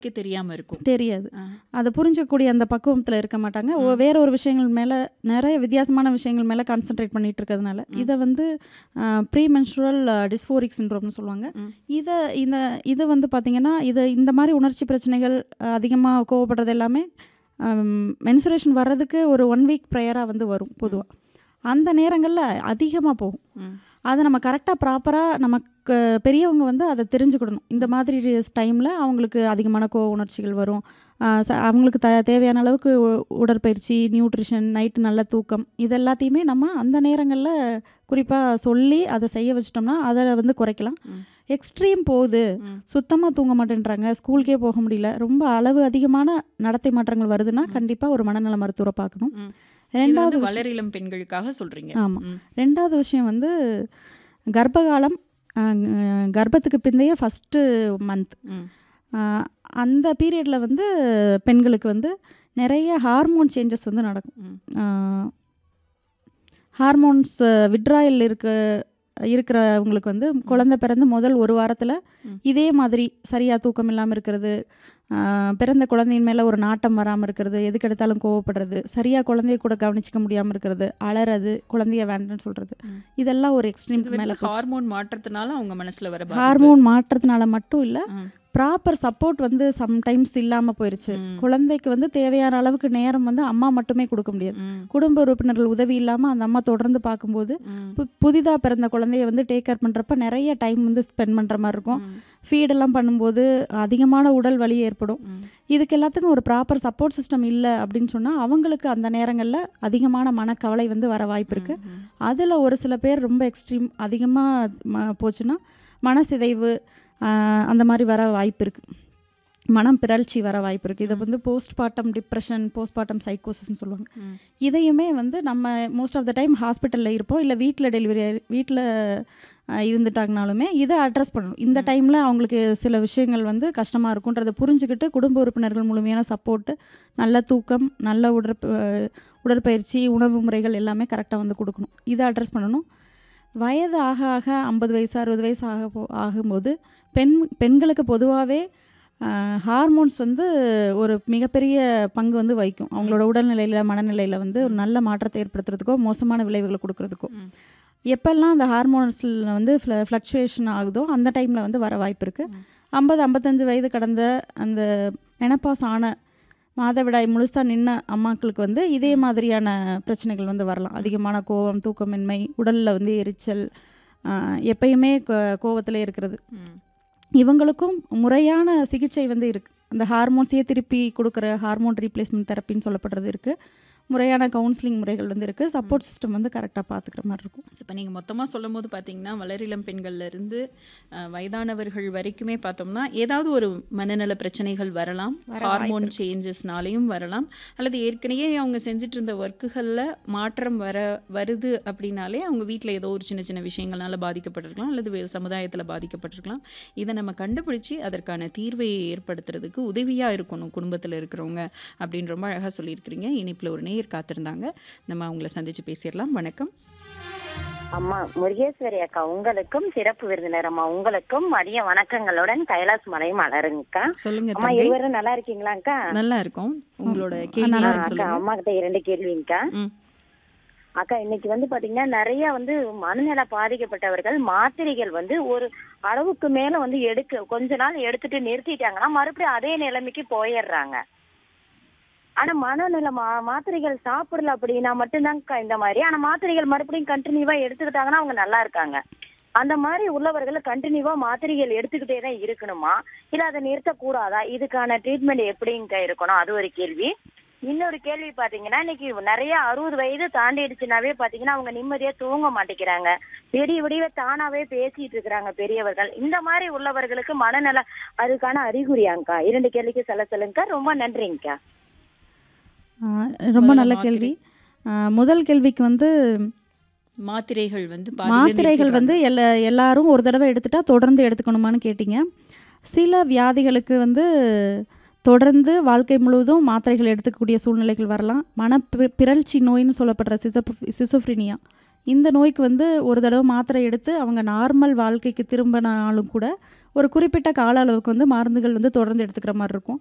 தெரியாம இருக்கும். தெரியாது. ஆ. அத புரிஞ்சக்கூடிய அந்த பக்குவத்துல இருக்க மாட்டாங்க. ஒ ம். வேற ஒரு விஷயங்கள் மேல நெறைய வித்தியாசமான விஷயங்கள் மேல கான்சன்ட்ரேட் பண்ணிட்டு இருக்கிறதுனால, ம். இத வந்து அ ப்ரீ மென்ஸ்ட்ருவல் டிஸ்ஃபோரிக் சிண்ட்ரோம்னு சொல்லுவாங்க. ம். இத இந்த இது வந்து பார்த்தீங்கன்னா, இது இந்த மாரி உணர்ச்சி பிரச்சனைகள் அதிகமா கோவப்படுறது எல்லாமே அம் மென்சுரேஷன் வர்றதுக்கு ஒரு 1 வீக் ப்ரையரா வந்து வரும் பொதுவா. ம். அந்த நேரங்கள்ல அதிகமா போகும். ம். அத நம்ம கரெக்ட்டா ப்ராப்பரா நமக்கு பெரியவங்க வந்து அத தெரிஞ்சுக்கிடணும். இந்த மாதிரி டைம்ல அவங்களுக்கு அதிகமான கோவ உணர்ச்சிகள் வரும். அ ச அவங்களுக்கு த தேவையான அளவுக்கு உ உடற்பயிற்சி, நியூட்ரிஷன், நைட்டு நல்ல தூக்கம் இது எல்லாத்தையுமே நம்ம அந்த நேரங்கள்ல குறிப்பா சொல்லி அத செய்ய வச்சுட்டோம்னா, அத வந்து குறைக்கலாம். ம். எக்ஸ்ட்ரீம் போகுது, ம். சுத்தமா தூங்க மாட்டேன்றாங்க, ஸ்கூலுக்கே போக முடியல, ரொம்ப அளவு அதிகமான நடத்தை மாற்றங்கள் வருதுன்னா, ம். கண்டிப்பா ஒரு மனநல மருத்துவர பார்க்கணும். ம். இது 2வது வந்து விஷயம் வளரிளம் பெண்களுக்காக சொல்றீங்க. ஆமா. ம். 2வது விஷயம் வந்து கர்ப்பகாலம், அ கர்ப்பத்துக்கு பிந்தைய ஃபர்ஸ்ட்டு மந்த். ம். அ அந்த பீரியட்ல வந்து பெண்களுக்கு வந்து நெறைய ஹார்மோன் சேஞ்சஸ் வந்து நடக்கும். ம். அ ஹார்மோன்ஸ் வித்ட்ராயல் இருக்க இருக்கிறவங்களுக்கு வந்து ம். குழந்தை பிறந்து முதல் 1 வாரத்துல ம். இதே மாதிரி சரியா தூக்கம் இல்லாம இருக்கிறது, அ பிறந்த குழந்தையின் மேல ஒரு நாட்டம் வராம இருக்கிறது, எதுக்கெடுத்தாலும் கோவப்படுறது, சரியா குழந்தைய கூட கவனிச்சுக்க முடியாம இருக்கிறது, அழறது, குழந்தைய வேண்டான்னு சொல்றது. ம். இதெல்லாம் ஒரு இது எக்ஸ்ட்ரீம்க்கு மேல வந்து போச்சு. ஹார்மோன் மாற்றத்தினால அவங்க மனசுல வர பாதிப்பு. ஹார்மோன் மாற்றத்தினால மட்டும் இல்ல, ம். ப்ராப்பர் சப்போர்ட் வந்து சம்டைம்ஸ் இல்லாம போயிருச்சு. ம். குழந்தைக்கு வந்து தேவையான அளவுக்கு நேரம் வந்து அம்மா மட்டுமே குடுக்க முடியாது. ம். குடும்ப உறுப்பினர்கள் உதவி இல்லாம அந்த அம்மா தொடர்ந்து பார்க்கும்போது, ம். பு புதிதா பிறந்த குழந்தைய வந்து டேக் கேர் பண்றப்ப நெறைய டைம் வந்து ஸ்பெண்ட் பண்ற மாரி இருக்கும். ம். ஃபீடெல்லாம் பண்ணும்போது அதிகமான உடல் வலி ஏற்படும். ம். இதுக்கு எல்லாத்துக்கும் ஒரு ப்ராப்பர் சப்போர்ட் சிஸ்டம் இல்ல அப்படின்னு சொன்னா, அவங்களுக்கு அந்த நேரங்கள்ல அதிகமான மனக்கவலை வந்து வர வாய்ப்பு இருக்கு. ம். ம். அதுல ஒரு சில பேர் ரொம்ப எக்ஸ்ட்ரீம் அதிகமா ம போச்சுன்னா, மனசிதைவு அ அந்த மாரி வர வாய்ப்பு இருக்கு. மனம் பிறழ்ச்சி வர வாய்ப்பு இருக்கு. இத ம். வந்து போஸ்ட்பார்டம் டிப்ரஷன், போஸ்ட்பார்டம் சைக்கோசிஸ்ன்னு சொல்லுவாங்க. ம். இதையுமே வந்து நம்ம மோஸ்ட் ஆஃப் த டைம் ஹாஸ்பிட்டல்ல இருப்போம். இல்ல வீட்ல டெலிவரி வீட்ல அ இருந்துட்டாங்கனாலுமே இத அட்ரஸ் பண்ணணும். இந்த ம். டைம்ல அவங்களுக்கு சில விஷயங்கள் வந்து கஷ்டமா இருக்குன்றத புரிஞ்சுகிட்டு, குடும்ப உறுப்பினர்கள் முழுமையான சப்போர்ட், நல்ல தூக்கம், நல்ல உடற்ப உடற்பயிற்சி, உணவு முறைகள் எல்லாமே கரெக்ட்டா வந்து குடுக்கணும். இத அட்ரஸ் பண்ணணும். வயது ஆக ஆக 50 வயசு, 60 வயசு ஆக போ ஆகும்போது பெண் பெண்களுக்கு பொதுவாவே அ ஹார்மோன்ஸ் வந்து ஒரு மிகப்பெரிய பங்கு வந்து வகிக்கும். ம். அவங்களோட உடல்நிலையில, மனநிலையில வந்து ஒரு ம். நல்ல மாற்றத்தை ஏற்படுத்துறதுக்கோ, மோசமான விளைவுகள குடுக்குறதுக்கோ. ம். எப்பல்லாம் அந்த ஹார்மோன்ஸ்ல வந்து ஃப்ள ஃப்ளக்சுவேஷன் ஆகுதோ, அந்த டைம்ல வந்து வர வாய்ப்பு இருக்கு. ம். 50, 55 வயது கடந்த அந்த மெனோபாஸ் ஆன மாதவிடாய் முழுசா நின்ன அம்மாக்களுக்கு வந்து இதே ம். மாதிரியான பிரச்சனைகள் வந்து வரலாம். ம். அதிகமான கோவம், தூக்கமின்மை, உடல்ல வந்து எரிச்சல், அ எப்பயுமே கோ கோவத்திலே இருக்கிறது. ம். இவங்களுக்கும் முறையான சிகிச்சை வந்து இருக்கு. அந்த ஹார்மோன்ஸையே திருப்பி குடுக்குற ஹார்மோன் ரீப்ளேஸ்மென்ட் தெரப்பின்னு சொல்லப்படுறது இருக்கு. முறையான கவுன்சிலிங் முறைகள் வந்து இருக்கு. ம். சப்போர்ட் சிஸ்டம் வந்து கரெக்ட்டா பார்த்துக்கிற மாரி இருக்கும். இப்ப நீங்க மொத்தமா சொல்லும்போது பார்த்தீங்கன்னா, வளரிளம் பெண்கள்ல இருந்து அ வயதானவர்கள் வரைக்குமே பார்த்தோம்னா, ஏதாவது ஒரு மனநல பிரச்சனைகள் வரலாம். வர வாய்ப்பு ஹார்மோன் இருக்கு. சேஞ்சஸ்னாலயும் வரலாம். அல்லது ஏற்கனவே அவங்க செஞ்சுட்டு இருந்த ஒர்க்குகள்ல மாற்றம் வர வருது அப்படின்னாலே, அவங்க வீட்ல ஏதோ ஒரு சின்ன சின்ன விஷயங்கள்னால பாதிக்கப்பட்டிருக்கலாம். அல்லது வேறு சமுதாயத்துல பாதிக்கப்பட்டிருக்கலாம். இத நம்ம கண்டுபிடிச்சு அதற்கான தீர்வை ஏற்படுத்துறதுக்கு உதவியா இருக்கணும் குடும்பத்துல இருக்கிறவங்க அப்படின்னு ரொம்ப அழகா சொல்லியிருக்கிறீங்க. இணைப்புல ஒரு நேயர் காத்திருந்தாங்க. நம்ம அவங்கள சந்திச்சு பேசிறலாம். வணக்கம். அம்மா முருகேஸ்வரி அக்கா உங்களுக்கும் சிறப்பு விருந்தினர் அம்மா உங்களுக்கும் மதிய வணக்கங்களுடன் கைலாஸ் மலை மலருங்கக்கா சொல்லுங்க அம்மா தங்கை. இருவரும் நல்லா இருக்கீங்களாக்கா நல்லா இருக்கோம். உங்களோட அ கேள்வி நல்லா ஆ, என்னன்னு அக்கா சொல்லுங்க. அம்மா கிட்ட இரண்டு கேள்விங்கக்கா ம். அக்கா இன்னைக்கு வந்து பாத்தீங்கன்னா நிறைய வந்து மனநல பாதிக்கப்பட்டவர்கள் மாத்திரைகள் வந்து ஒரு அளவுக்கு மேல வந்து எடுக்க கொஞ்ச நாள் எடுத்துட்டு நிறுத்திட்டாங்கன்னா மறுபடியும் அதே நிலைமைக்கு போயிடுறாங்க ஆனா மனநல மா மாத்திரைகள் சாப்பிடல அப்படின்னா மட்டும்தான்க்கா இந்த மாதிரி ஆனா மாத்திரைகள் மறுபடியும் கண்டினியூவா எடுத்துக்கிட்டாங்கன்னா அவங்க நல்லா இருக்காங்க அந்த மாதிரி உள்ளவர்கள் கண்டினியூவா மாத்திரைகள் எடுத்துக்கிட்டே தான் இருக்கணுமா இல்ல அதை நிறுத்தக்கூடாதா இதுக்கான ட்ரீட்மெண்ட் எப்படிங்கக்கா இருக்கணும் அது ஒரு கேள்வி இன்னொரு கேள்வி பாத்தீங்கன்னா இன்னைக்கு நிறைய அறுபது வயது தாண்டிடுச்சுனாவே பாத்தீங்கன்னா அவங்க நிம்மதியா தூங்க மாட்டேங்கிறாங்க விடிய விடிய தானாவே பேசிட்டு இருக்கிறாங்க பெரியவர்கள் இந்த மாதிரி உள்ளவர்களுக்கு மனநல அதுக்கான அறிகுறியாங்கக்கா இரண்டு கேள்விக்கு சொல்ல சொல்லுங்கக்கா ரொம்ப நன்றிங்கக்கா அ ரொம்ப முதல்ல நல்ல மாத்திரை. கேள்வி. அ முதல் கேள்விக்கு வந்து மாத்திரைகள் வந்து பாதியில மாத்திரைகள் வந்து நிறுத்திடுறாங்க. எல்லா எல்லாரும் ஒரு தடவ எடுத்துட்டா தொடர்ந்து எடுத்துக்கணுமான்னு கேட்டீங்க. சில வியாதிகளுக்கு வந்து தொடர்ந்து வாழ்க்கை முழுவதும் மாத்திரைகள் எடுத்துக்கக்கூடிய சூழ்நிலைகள் வரலாம். மன பி பிறழ்ச்சி நோய்ன்னு சொல்லப்படுற சிசப் சிசோஃப்ரினியா இந்த நோய்க்கு வந்து ஒரு தடவை மாத்திரை எடுத்து அவங்க நார்மல் வாழ்க்கைக்கு திரும்பினாலும் கூட ஒரு குறிப்பிட்ட கால அளவுக்கு வந்து மருந்துகள் வந்து தொடர்ந்து எடுத்துக்கிற மாதிரி இருக்கும்